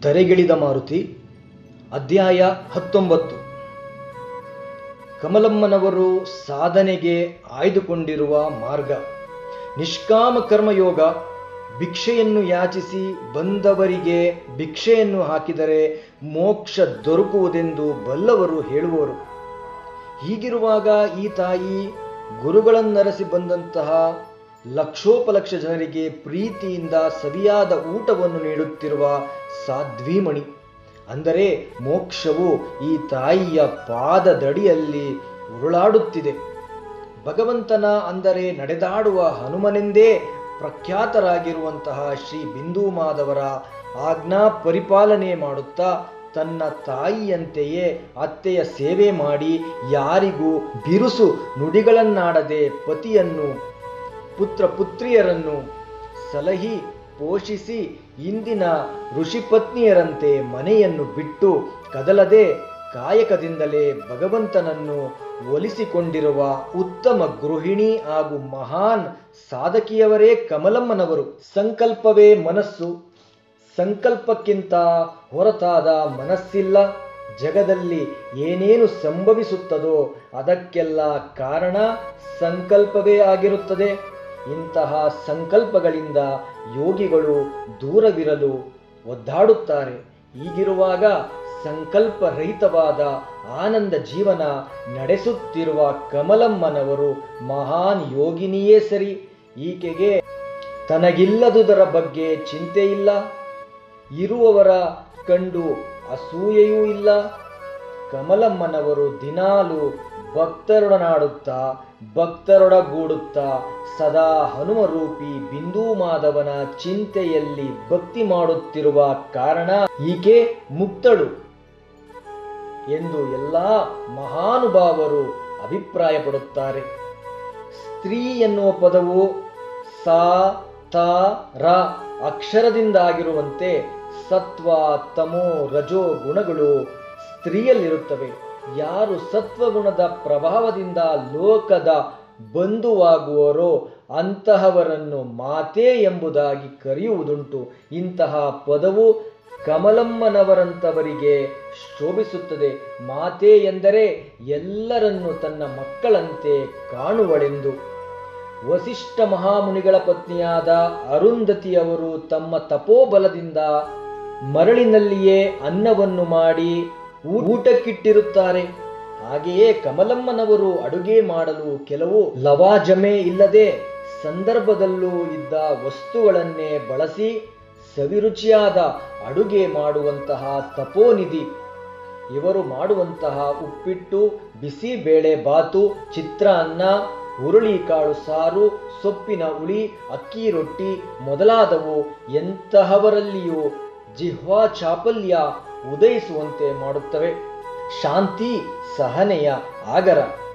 ಧರೆಗಿಳಿದ ಮಾರುತಿ ಅಧ್ಯಾಯ ಹತ್ತೊಂಬತ್ತು ಕಮಲಮ್ಮನವರು ಸಾಧನೆಗೆ ಆಯ್ದುಕೊಂಡಿರುವ ಮಾರ್ಗ ನಿಷ್ಕಾಮ ಕರ್ಮಯೋಗ ಭಿಕ್ಷೆಯನ್ನು ಯಾಚಿಸಿ ಬಂದವರಿಗೆ ಭಿಕ್ಷೆಯನ್ನು ಹಾಕಿದರೆ ಮೋಕ್ಷ ದೊರಕುವುದೆಂದು ಬಲ್ಲವರು ಹೇಳುವರು ಹೀಗಿರುವಾಗ ಈ ತಾಯಿ ಗುರುಗಳನ್ನರಸಿ ಬಂದಂತಹ ಲಕ್ಷೋಪಲಕ್ಷ ಜನರಿಗೆ ಪ್ರೀತಿಯಿಂದ ಸವಿಯಾದ ಊಟವನ್ನು ನೀಡುತ್ತಿರುವ ಸಾಧ್ವೀಮಣಿ ಅಂದರೆ ಮೋಕ್ಷವು ಈ ತಾಯಿಯ ಪಾದದಡಿಯಲ್ಲಿ ಉರುಳಾಡುತ್ತಿದೆ ಭಗವಂತನ ಅಂದರೆ ನಡೆದಾಡುವ ಹನುಮನೆಂದೇ ಪ್ರಖ್ಯಾತರಾಗಿರುವಂತಹ ಶ್ರೀ ಬಿಂದು ಮಾಧವರ ಆಜ್ಞಾ ಪರಿಪಾಲನೆ ಮಾಡುತ್ತಾ ತನ್ನ ತಾಯಿಯಂತೆಯೇ ಅತ್ತೆಯ ಸೇವೆ ಮಾಡಿ ಯಾರಿಗೂ ಬಿರುಸು ನುಡಿಗಳನ್ನಾಡದೆ ಪತಿಯನ್ನು ಪುತ್ರ ಪುತ್ರಿಯರನ್ನು ಸಲಹಿ ಪೋಷಿಸಿ ಇಂದಿನ ಋಷಿಪತ್ನಿಯರಂತೆ ಮನೆಯನ್ನು ಬಿಟ್ಟು ಕದಲದೆ ಕಾಯಕದಿಂದಲೇ ಭಗವಂತನನ್ನು ಒಲಿಸಿಕೊಂಡಿರುವ ಉತ್ತಮ ಗೃಹಿಣಿ ಹಾಗೂ ಮಹಾನ್ ಸಾಧಕಿಯವರೇ ಕಮಲಮ್ಮನವರು ಸಂಕಲ್ಪವೇ ಮನಸ್ಸು ಸಂಕಲ್ಪಕ್ಕಿಂತ ಹೊರತಾದ ಮನಸ್ಸಿಲ್ಲ ಜಗದಲ್ಲಿ ಏನೇನು ಸಂಭವಿಸುತ್ತದೋ ಅದಕ್ಕೆಲ್ಲ ಕಾರಣ ಸಂಕಲ್ಪವೇ ಆಗಿರುತ್ತದೆ ಇಂತಹ ಸಂಕಲ್ಪಗಳಿಂದ ಯೋಗಿಗಳು ದೂರವಿರಲು ಒದ್ದಾಡುತ್ತಾರೆ ಹೀಗಿರುವಾಗ ಸಂಕಲ್ಪರಹಿತವಾದ ಆನಂದ ಜೀವನ ನಡೆಸುತ್ತಿರುವ ಕಮಲಮ್ಮನವರು ಮಹಾನ್ ಯೋಗಿನಿಯೇ ಸರಿ ಈಕೆಗೆ ತನಗಿಲ್ಲದುದರ ಬಗ್ಗೆ ಚಿಂತೆ ಇಲ್ಲ ಇರುವವರ ಕಂಡು ಅಸೂಯೆಯೂ ಇಲ್ಲ ಕಮಲಮ್ಮನವರು ದಿನಾಲು ಭಕ್ತರೊಡನಾಡುತ್ತಾ ಭಕ್ತರೊಡಗೂಡುತ್ತಾ ಸದಾ ಹನುಮರೂಪಿ ಬಿಂದು ಮಾಧವನ ಚಿಂತೆಯಲ್ಲಿ ಭಕ್ತಿ ಮಾಡುತ್ತಿರುವ ಕಾರಣ ಈಕೆ ಮುಕ್ತಳು ಎಂದು ಎಲ್ಲ ಮಹಾನುಭಾವರು ಅಭಿಪ್ರಾಯಪಡುತ್ತಾರೆ ಸ್ತ್ರೀ ಎನ್ನುವ ಪದವು ಸಾ ತ ರ ಅಕ್ಷರದಿಂದಾಗಿರುವಂತೆ ಸತ್ವ ತಮೋ ರಜೋ ಗುಣಗಳು ಸ್ತ್ರೀಯಲ್ಲಿರುತ್ತವೆ ಯಾರು ಸತ್ವಗುಣದ ಪ್ರಭಾವದಿಂದ ಲೋಕದ ಬಂಧುವಾಗುವರೋ ಅಂತಹವರನ್ನು ಮಾತೆ ಎಂಬುದಾಗಿ ಕರೆಯುವುದುಂಟು ಇಂತಹ ಪದವು ಕಮಲಮ್ಮನವರಂತವರಿಗೆ ಶೋಭಿಸುತ್ತದೆ ಮಾತೆ ಎಂದರೆ ಎಲ್ಲರನ್ನು ತನ್ನ ಮಕ್ಕಳಂತೆ ಕಾಣುವಳೆಂದು ವಸಿಷ್ಠ ಮಹಾಮುನಿಗಳ ಪತ್ನಿಯಾದ ಅರುಂಧತಿಯವರು ತಮ್ಮ ತಪೋಬಲದಿಂದ ಮರಳಿನಲ್ಲಿಯೇ ಅನ್ನವನ್ನು ಮಾಡಿ ಊಟಕ್ಕಿಟ್ಟಿರುತ್ತಾರೆ ಹಾಗೆಯೇ ಕಮಲಮ್ಮನವರು ಅಡುಗೆ ಮಾಡಲು ಕೆಲವು ಲವಾಜಮೆ ಇಲ್ಲದೆ ಸಂದರ್ಭದಲ್ಲೂ ಇದ್ದ ವಸ್ತುಗಳನ್ನೇ ಬಳಸಿ ಸವಿರುಚಿಯಾದ ಅಡುಗೆ ಮಾಡುವಂತಹ ತಪೋನಿಧಿ ಇವರು ಮಾಡುವಂತಹ ಉಪ್ಪಿಟ್ಟು ಬಿಸಿ ಬೇಳೆ ಬಾತು ಚಿತ್ರಾನ್ನ ಹುರುಳಿಕಾಳು ಸಾರು ಸೊಪ್ಪಿನ ಹುಳಿ ಅಕ್ಕಿ ರೊಟ್ಟಿ ಮೊದಲಾದವು ಎಂತಹವರಲ್ಲಿಯೂ ಜಿಹ್ವಾ ಚಾಪಲ್ಯ ಉದಯಿಸುವಂತೆ ಮಾಡುತ್ತವೆ ಶಾಂತಿ ಸಹನೆಯ ಆಗರ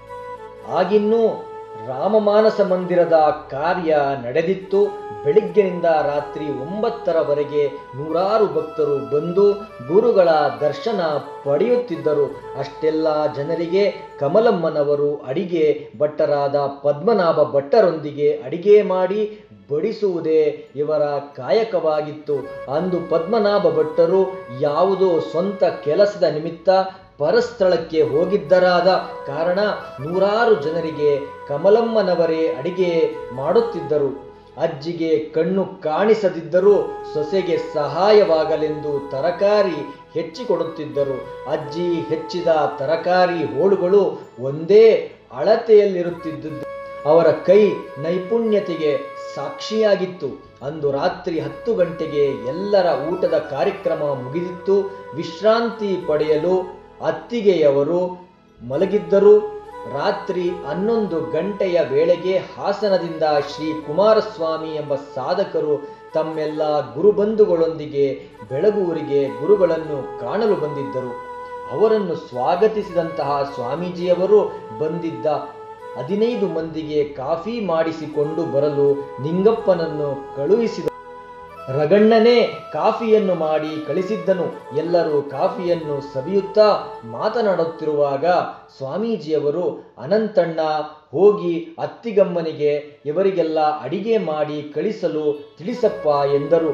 ಆಗಿನ್ನೂ ರಾಮಮಾನಸ ಮಂದಿರದ ಕಾರ್ಯ ನಡೆದಿತ್ತು ಬೆಳಿಗ್ಗಿನಿಂದ ರಾತ್ರಿ ಒಂಬತ್ತರವರೆಗೆ ನೂರಾರು ಭಕ್ತರು ಬಂದು ಗುರುಗಳ ದರ್ಶನ ಪಡೆಯುತ್ತಿದ್ದರು ಅಷ್ಟೆಲ್ಲ ಜನರಿಗೆ ಕಮಲಮ್ಮನವರು ಅಡಿಗೆ ಭಟ್ಟರಾದ ಪದ್ಮನಾಭ ಭಟ್ಟರೊಂದಿಗೆ ಅಡಿಗೆ ಮಾಡಿ ಬಡಿಸುವುದೇ ಇವರ ಕಾಯಕವಾಗಿತ್ತು ಅಂದು ಪದ್ಮನಾಭ ಭಟ್ಟರು ಯಾವುದೋ ಸ್ವಂತ ಕೆಲಸದ ನಿಮಿತ್ತ ಪರಸ್ಥಳಕ್ಕೆ ಹೋಗಿದ್ದರಾದ ಕಾರಣ ನೂರಾರು ಜನರಿಗೆ ಕಮಲಮ್ಮನವರೇ ಅಡಿಗೆ ಮಾಡುತ್ತಿದ್ದರು ಅಜ್ಜಿಗೆ ಕಣ್ಣು ಕಾಣಿಸದಿದ್ದರೂ ಸೊಸೆಗೆ ಸಹಾಯವಾಗಲೆಂದು ತರಕಾರಿ ಹೆಚ್ಚಿಕೊಡುತ್ತಿದ್ದರು ಅಜ್ಜಿ ಹೆಚ್ಚಿದ ತರಕಾರಿ ಹೋಳುಗಳು ಒಂದೇ ಅಳತೆಯಲ್ಲಿರುತ್ತಿದ್ದುದು ಅವರ ಕೈ ನೈಪುಣ್ಯತೆಗೆ ಸಾಕ್ಷಿಯಾಗಿತ್ತು ಅಂದು ರಾತ್ರಿ ಹತ್ತು ಗಂಟೆಗೆ ಎಲ್ಲರ ಊಟದ ಕಾರ್ಯಕ್ರಮ ಮುಗಿದಿತ್ತು ವಿಶ್ರಾಂತಿ ಪಡೆಯಲು ಅತ್ತಿಗೆಯವರು ಮಲಗಿದ್ದರು ರಾತ್ರಿ ಹನ್ನೊಂದು ಗಂಟೆಯ ವೇಳೆಗೆ ಹಾಸನದಿಂದ ಶ್ರೀ ಕುಮಾರಸ್ವಾಮಿ ಎಂಬ ಸಾಧಕರು ತಮ್ಮೆಲ್ಲ ಗುರುಬಂಧುಗಳೊಂದಿಗೆ ಬೆಳಗೂರಿಗೆ ಗುರುಗಳನ್ನು ಕಾಣಲು ಬಂದಿದ್ದರು ಅವರನ್ನು ಸ್ವಾಗತಿಸಿದಂತಹ ಸ್ವಾಮೀಜಿಯವರು ಬಂದಿದ್ದ ಹದಿನೈದು ಮಂದಿಗೆ ಕಾಫಿ ಮಾಡಿಸಿಕೊಂಡು ಬರಲು ನಿಂಗಪ್ಪನನ್ನು ಕಳುಹಿಸಿದ ರಗಣ್ಣನೇ ಕಾಫಿಯನ್ನು ಮಾಡಿ ಕಳಿಸಿದ್ದನು ಎಲ್ಲರೂ ಕಾಫಿಯನ್ನು ಸವಿಯುತ್ತಾ ಮಾತನಾಡುತ್ತಿರುವಾಗ ಸ್ವಾಮೀಜಿಯವರು ಅನಂತಣ್ಣ ಹೋಗಿ ಅತ್ತಿಗಮ್ಮನಿಗೆ ಇವರಿಗೆಲ್ಲ ಅಡಿಗೆ ಮಾಡಿ ಕಳಿಸಲು ತಿಳಿಸಪ್ಪ ಎಂದರು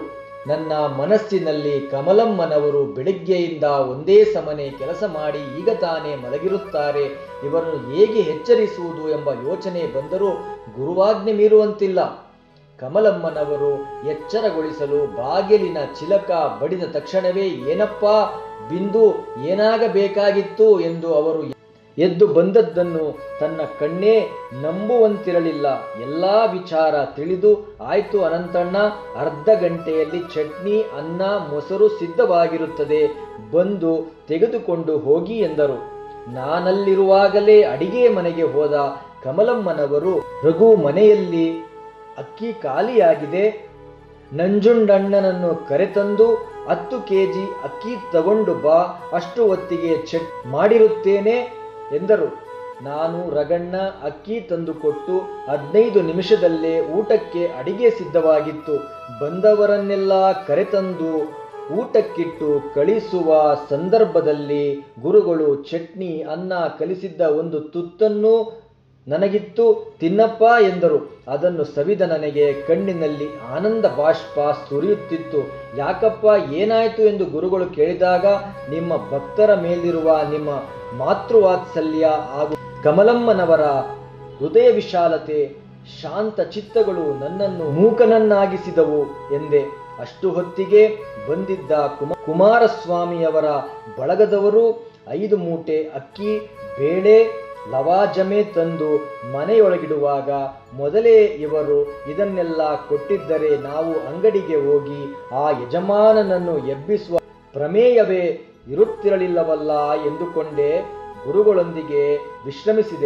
ನನ್ನ ಮನಸ್ಸಿನಲ್ಲಿ ಕಮಲಮ್ಮನವರು ಬೆಳಿಗ್ಗೆಯಿಂದ ಒಂದೇ ಸಮನೆ ಕೆಲಸ ಮಾಡಿ ಈಗ ತಾನೇ ಮಲಗಿರುತ್ತಾರೆ ಇವರನ್ನು ಹೇಗೆ ಎಚ್ಚರಿಸುವುದು ಎಂಬ ಯೋಚನೆ ಬಂದರೂ ಗುರುವಾಜ್ಞೆ ಮೀರುವಂತಿಲ್ಲ ಕಮಲಮ್ಮನವರು ಎಚ್ಚರಗೊಳಿಸಲು ಬಾಗಿಲಿನ ಚಿಲಕ ಬಡಿದ ತಕ್ಷಣವೇ ಏನಪ್ಪಾ ಬಿಂದು ಏನಾಗಬೇಕಾಗಿತ್ತು ಎಂದು ಅವರು ಎದ್ದು ಬಂದದ್ದನ್ನು ತನ್ನ ಕಣ್ಣೇ ನಂಬುವಂತಿರಲಿಲ್ಲ ಎಲ್ಲಾ ವಿಚಾರ ತಿಳಿದು ಆಯ್ತು ಅನಂತಣ್ಣ ಅರ್ಧ ಗಂಟೆಯಲ್ಲಿ ಚಟ್ನಿ ಅನ್ನ ಮೊಸರು ಸಿದ್ಧವಾಗಿರುತ್ತದೆ ಬಂದು ತೆಗೆದುಕೊಂಡು ಹೋಗಿ ಎಂದರು ನಾನಲ್ಲಿರುವಾಗಲೇ ಅಡಿಗೆ ಮನೆಗೆ ಹೋದ ಕಮಲಮ್ಮನವರು ರಘು ಮನೆಯಲ್ಲಿ ಅಕ್ಕಿ ಖಾಲಿಯಾಗಿದೆ ನಂಜುಂಡಣ್ಣನನ್ನು ಕರೆತಂದು ಹತ್ತು ಕೆಜಿ ಅಕ್ಕಿ ತಗೊಂಡು ಬಾ ಅಷ್ಟು ಹೊತ್ತಿಗೆ ಚೆಕ್ ಮಾಡಿರುತ್ತೇನೆ ಎಂದರು ನಾನು ರಗಣ್ಣ ಅಕ್ಕಿ ತಂದುಕೊಟ್ಟು ಹದಿನೈದು ನಿಮಿಷದಲ್ಲೇ ಊಟಕ್ಕೆ ಅಡಿಗೆ ಸಿದ್ಧವಾಗಿತ್ತು ಬಂದವರನ್ನೆಲ್ಲ ಕರೆತಂದು ಊಟಕ್ಕಿಟ್ಟು ಕಳಿಸುವ ಸಂದರ್ಭದಲ್ಲಿ ಗುರುಗಳು ಚಟ್ನಿ ಅನ್ನ ಕಲಿಸಿದ್ದ ಒಂದು ತುತ್ತನ್ನು ನನಗಿತ್ತು ತಿನ್ನಪ್ಪ ಎಂದರು ಅದನ್ನು ಸವಿದ ನನಗೆ ಕಣ್ಣಿನಲ್ಲಿ ಆನಂದ ಬಾಷ್ಪ ಸುರಿಯುತ್ತಿತ್ತು ಯಾಕಪ್ಪ ಏನಾಯಿತು ಎಂದು ಗುರುಗಳು ಕೇಳಿದಾಗ ನಿಮ್ಮ ಭಕ್ತರ ಮೇಲಿರುವ ನಿಮ್ಮ ಮಾತೃವಾತ್ಸಲ್ಯ ಹಾಗೂ ಕಮಲಮ್ಮನವರ ಹೃದಯ ವಿಶಾಲತೆ ಶಾಂತ ಚಿತ್ತಗಳು ನನ್ನನ್ನು ಮೂಕನನ್ನಾಗಿಸಿದವು ಎಂದೆ ಅಷ್ಟು ಹೊತ್ತಿಗೆ ಬಂದಿದ್ದ ಕುಮ ಕುಮಾರಸ್ವಾಮಿಯವರ ಬಳಗದವರು ಐದು ಮೂಟೆ ಅಕ್ಕಿ ಬೇಳೆ ಲವಾಜಮೆ ತಂದು ಮನೆಯೊಳಗಿಡುವಾಗ ಮೊದಲೇ ಇವರು ಇದನ್ನೆಲ್ಲ ಕೊಟ್ಟಿದ್ದರೆ ನಾವು ಅಂಗಡಿಗೆ ಹೋಗಿ ಆ ಯಜಮಾನನನ್ನು ಎಬ್ಬಿಸುವ ಪ್ರಮೇಯವೇ ಇರುತ್ತಿರಲಿಲ್ಲವಲ್ಲ ಎಂದುಕೊಂಡೇ ಗುರುಗಳೊಂದಿಗೆ ವಿಶ್ರಮಿಸಿದೆ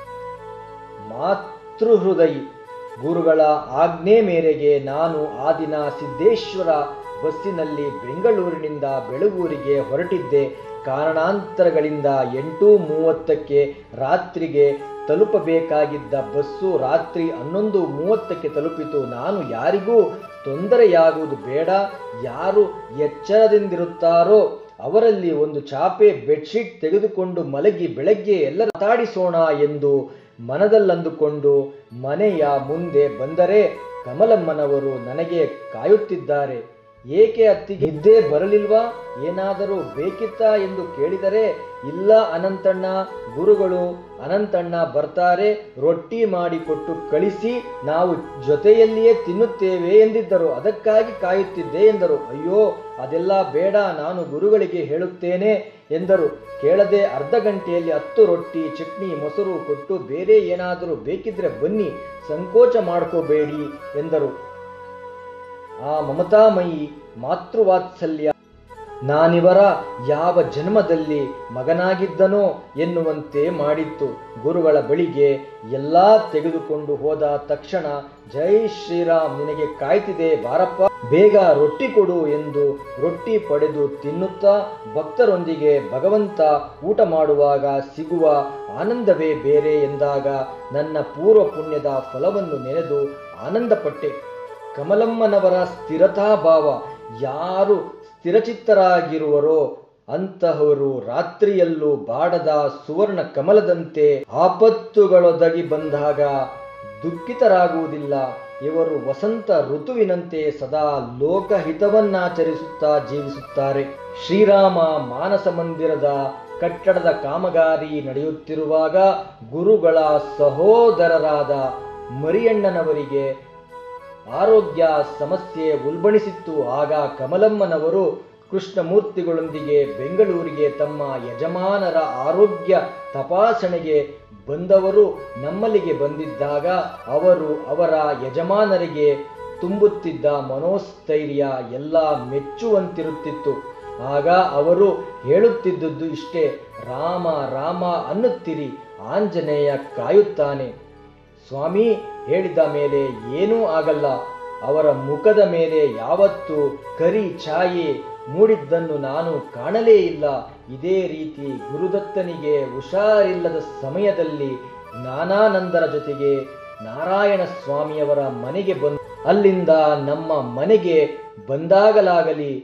ಮಾತೃಹೃದಯಿ ಗುರುಗಳ ಆಜ್ಞೆ ಮೇರೆಗೆ ನಾನು ಆ ದಿನ ಸಿದ್ದೇಶ್ವರ ಬಸ್ಸಿನಲ್ಲಿ ಬೆಂಗಳೂರಿನಿಂದ ಬೆಳಗೂರಿಗೆ ಹೊರಟಿದ್ದೆ ಕಾರಣಾಂತರಗಳಿಂದ ಎಂಟು ಮೂವತ್ತಕ್ಕೆ ರಾತ್ರಿಗೆ ತಲುಪಬೇಕಾಗಿದ್ದ ಬಸ್ಸು ರಾತ್ರಿ ಹನ್ನೊಂದು ಮೂವತ್ತಕ್ಕೆ ತಲುಪಿತು ನಾನು ಯಾರಿಗೂ ತೊಂದರೆಯಾಗುವುದು ಬೇಡ ಯಾರು ಎಚ್ಚರದಿಂದಿರುತ್ತಾರೋ ಅವರಲ್ಲಿ ಒಂದು ಚಾಪೆ ಬೆಡ್ಶೀಟ್ ತೆಗೆದುಕೊಂಡು ಮಲಗಿ ಬೆಳಗ್ಗೆ ಎಲ್ಲರ ಮಾತಾಡಿಸೋಣ ಎಂದು ಮನದಲ್ಲಂದುಕೊಂಡು ಮನೆಯ ಮುಂದೆ ಬಂದರೆ ಕಮಲಮ್ಮನವರು ನನಗೆ ಕಾಯುತ್ತಿದ್ದಾರೆ ಏಕೆ ಅತ್ತಿಗೆ ನಿದ್ದೆ ಬರಲಿಲ್ವಾ ಏನಾದರೂ ಬೇಕಿತ್ತಾ ಎಂದು ಕೇಳಿದರೆ ಇಲ್ಲ ಅನಂತಣ್ಣ ಗುರುಗಳು ಅನಂತಣ್ಣ ಬರ್ತಾರೆ ರೊಟ್ಟಿ ಮಾಡಿಕೊಟ್ಟು ಕಳಿಸಿ ನಾವು ಜೊತೆಯಲ್ಲಿಯೇ ತಿನ್ನುತ್ತೇವೆ ಎಂದಿದ್ದರು ಅದಕ್ಕಾಗಿ ಕಾಯುತ್ತಿದ್ದೆ ಎಂದರು ಅಯ್ಯೋ ಅದೆಲ್ಲ ಬೇಡ ನಾನು ಗುರುಗಳಿಗೆ ಹೇಳುತ್ತೇನೆ ಎಂದರು ಕೇಳದೆ ಅರ್ಧ ಗಂಟೆಯಲ್ಲಿ ಹತ್ತು ರೊಟ್ಟಿ ಚಟ್ನಿ ಮೊಸರು ಕೊಟ್ಟು ಬೇರೆ ಏನಾದರೂ ಬೇಕಿದ್ರೆ ಬನ್ನಿ ಸಂಕೋಚ ಮಾಡ್ಕೋಬೇಡಿ ಎಂದರು ಆ ಮಮತಾಮಯಿ ಮಾತೃವಾತ್ಸಲ್ಯ ನಾನಿವರ ಯಾವ ಜನ್ಮದಲ್ಲಿ ಮಗನಾಗಿದ್ದನೋ ಎನ್ನುವಂತೆ ಮಾಡಿತ್ತು ಗುರುಗಳ ಬಳಿಗೆ ಎಲ್ಲ ತೆಗೆದುಕೊಂಡು ಹೋದ ತಕ್ಷಣ ಜೈ ಶ್ರೀರಾಮ್ ನಿನಗೆ ಕಾಯ್ತಿದೆ ಬಾರಪ್ಪ ಬೇಗ ರೊಟ್ಟಿ ಕೊಡು ಎಂದು ರೊಟ್ಟಿ ಪಡೆದು ತಿನ್ನುತ್ತಾ ಭಕ್ತರೊಂದಿಗೆ ಭಗವಂತ ಊಟ ಮಾಡುವಾಗ ಸಿಗುವ ಆನಂದವೇ ಬೇರೆ ಎಂದಾಗ ನನ್ನ ಪೂರ್ವ ಪುಣ್ಯದ ಫಲವನ್ನು ನೆನೆದು ಆನಂದಪಟ್ಟೆ ಕಮಲಮ್ಮನವರ ಸ್ಥಿರತಾ ಭಾವ ಯಾರು ಸ್ಥಿರಚಿತ್ತರಾಗಿರುವರೋ ಅಂತಹವರು ರಾತ್ರಿಯಲ್ಲೂ ಬಾಡದ ಸುವರ್ಣ ಕಮಲದಂತೆ ಆಪತ್ತುಗಳೊದಗಿ ಬಂದಾಗ ದುಃಖಿತರಾಗುವುದಿಲ್ಲ ಇವರು ವಸಂತ ಋತುವಿನಂತೆ ಸದಾ ಲೋಕಹಿತವನ್ನಾಚರಿಸುತ್ತಾ ಜೀವಿಸುತ್ತಾರೆ ಶ್ರೀರಾಮ ಮಾನಸ ಮಂದಿರದ ಕಟ್ಟಡದ ಕಾಮಗಾರಿ ನಡೆಯುತ್ತಿರುವಾಗ ಗುರುಗಳ ಸಹೋದರರಾದ ಮರಿಯಣ್ಣನವರಿಗೆ ಆರೋಗ್ಯ ಸಮಸ್ಯೆ ಉಲ್ಬಣಿಸಿತ್ತು ಆಗ ಕಮಲಮ್ಮನವರು ಕೃಷ್ಣಮೂರ್ತಿಗಳೊಂದಿಗೆ ಬೆಂಗಳೂರಿಗೆ ತಮ್ಮ ಯಜಮಾನರ ಆರೋಗ್ಯ ತಪಾಸಣೆಗೆ ಬಂದವರು ನಮ್ಮಲ್ಲಿಗೆ ಬಂದಿದ್ದಾಗ ಅವರು ಅವರ ಯಜಮಾನರಿಗೆ ತುಂಬುತ್ತಿದ್ದ ಮನೋಸ್ಥೈರ್ಯ ಎಲ್ಲ ಮೆಚ್ಚುವಂತಿರುತ್ತಿತ್ತು ಆಗ ಅವರು ಹೇಳುತ್ತಿದ್ದುದು ಇಷ್ಟೇ ರಾಮ ರಾಮ ಅನ್ನುತ್ತಿರಿ ಆಂಜನೇಯ ಕಾಯುತ್ತಾನೆ ಸ್ವಾಮಿ ಹೇಳಿದ ಮೇಲೆ ಏನೂ ಆಗಲ್ಲ ಅವರ ಮುಖದ ಮೇಲೆ ಯಾವತ್ತೂ ಕರಿ ಛಾಯೆ ಮೂಡಿದ್ದನ್ನು ನಾನು ಕಾಣಲೇ ಇಲ್ಲ ಇದೇ ರೀತಿ ಗುರುದತ್ತನಿಗೆ ಹುಷಾರಿಲ್ಲದ ಸಮಯದಲ್ಲಿ ಜ್ಞಾನಾನಂದರ ಜೊತೆಗೆ ನಾರಾಯಣ ಸ್ವಾಮಿಯವರ ಮನೆಗೆ ಬಂದು ಅಲ್ಲಿಂದ ನಮ್ಮ ಮನೆಗೆ ಬಂದಾಗಲಾಗಲಿ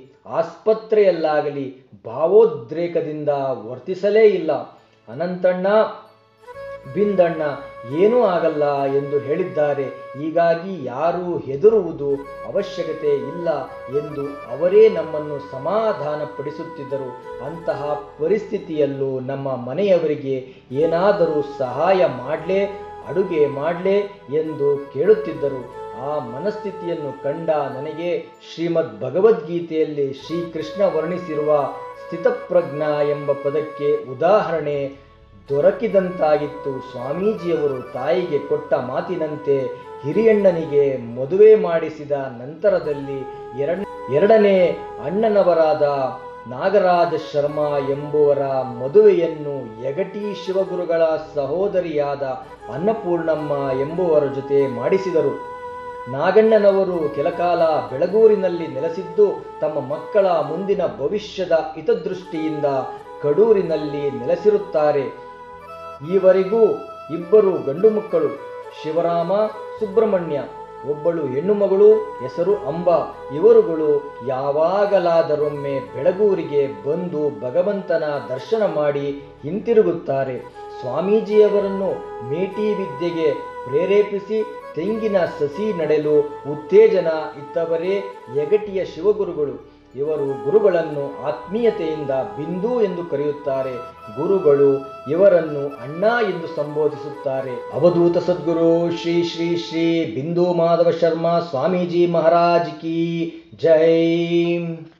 ಆಸ್ಪತ್ರೆಯಲ್ಲಾಗಲಿ ಭಾವೋದ್ರೇಕದಿಂದ ವರ್ತಿಸಲೇ ಇಲ್ಲ ಅನಂತಣ್ಣ ಬಿಂದಣ್ಣ ಏನೂ ಆಗಲ್ಲ ಎಂದು ಹೇಳಿದ್ದಾರೆ ಹೀಗಾಗಿ ಯಾರೂ ಹೆದರುವುದು ಅವಶ್ಯಕತೆ ಇಲ್ಲ ಎಂದು ಅವರೇ ನಮ್ಮನ್ನು ಸಮಾಧಾನಪಡಿಸುತ್ತಿದ್ದರು ಅಂತಹ ಪರಿಸ್ಥಿತಿಯಲ್ಲೂ ನಮ್ಮ ಮನೆಯವರಿಗೆ ಏನಾದರೂ ಸಹಾಯ ಮಾಡಲೇ ಅಡುಗೆ ಮಾಡಲೇ ಎಂದು ಕೇಳುತ್ತಿದ್ದರು ಆ ಮನಸ್ಥಿತಿಯನ್ನು ಕಂಡ ನನಗೆ ಶ್ರೀಮದ್ ಭಗವದ್ಗೀತೆಯಲ್ಲಿ ಶ್ರೀಕೃಷ್ಣ ವರ್ಣಿಸಿರುವ ಸ್ಥಿತಪ್ರಜ್ಞ ಎಂಬ ಪದಕ್ಕೆ ಉದಾಹರಣೆ ದೊರಕಿದಂತಾಗಿತ್ತು ಸ್ವಾಮೀಜಿಯವರು ತಾಯಿಗೆ ಕೊಟ್ಟ ಮಾತಿನಂತೆ ಹಿರಿಯಣ್ಣನಿಗೆ ಮದುವೆ ಮಾಡಿಸಿದ ನಂತರದಲ್ಲಿ ಎರಡ ಎರಡನೇ ಅಣ್ಣನವರಾದ ನಾಗರಾಜ ಶರ್ಮಾ ಎಂಬುವರ ಮದುವೆಯನ್ನು ಯಗಟಿ ಶಿವಗುರುಗಳ ಸಹೋದರಿಯಾದ ಅನ್ನಪೂರ್ಣಮ್ಮ ಎಂಬುವರ ಜೊತೆ ಮಾಡಿಸಿದರು ನಾಗಣ್ಣನವರು ಕೆಲಕಾಲ ಬೆಳಗೂರಿನಲ್ಲಿ ನೆಲೆಸಿದ್ದು ತಮ್ಮ ಮಕ್ಕಳ ಮುಂದಿನ ಭವಿಷ್ಯದ ಹಿತದೃಷ್ಟಿಯಿಂದ ಕಡೂರಿನಲ್ಲಿ ನೆಲೆಸಿರುತ್ತಾರೆ ಈವರೆಗೂ ಇಬ್ಬರು ಗಂಡು ಮಕ್ಕಳು ಶಿವರಾಮ ಸುಬ್ರಹ್ಮಣ್ಯ ಒಬ್ಬಳು ಹೆಣ್ಣು ಮಗಳು ಹೆಸರು ಅಂಬ ಇವರುಗಳು ಯಾವಾಗಲಾದರೊಮ್ಮೆ ಬೆಳಗೂರಿಗೆ ಬಂದು ಭಗವಂತನ ದರ್ಶನ ಮಾಡಿ ಹಿಂತಿರುಗುತ್ತಾರೆ ಸ್ವಾಮೀಜಿಯವರನ್ನು ಮೇಟಿ ವಿದ್ಯೆಗೆ ಪ್ರೇರೇಪಿಸಿ ತೆಂಗಿನ ಸಸಿ ನಡೆಲು ಉತ್ತೇಜನ ಇತ್ತವರೇ ಯಗಟಿಯ ಶಿವಗುರುಗಳು ಇವರು ಗುರುಗಳನ್ನು ಆತ್ಮೀಯತೆಯಿಂದ ಬಿಂದು ಎಂದು ಕರೆಯುತ್ತಾರೆ ಗುರುಗಳು ಇವರನ್ನು ಅಣ್ಣ ಎಂದು ಸಂಬೋಧಿಸುತ್ತಾರೆ ಅವಧೂತ ಸದ್ಗುರು ಶ್ರೀ ಶ್ರೀ ಶ್ರೀ ಬಿಂದು ಮಾಧವ ಶರ್ಮಾ ಸ್ವಾಮೀಜಿ ಮಹಾರಾಜ್ ಕಿ ಜೈ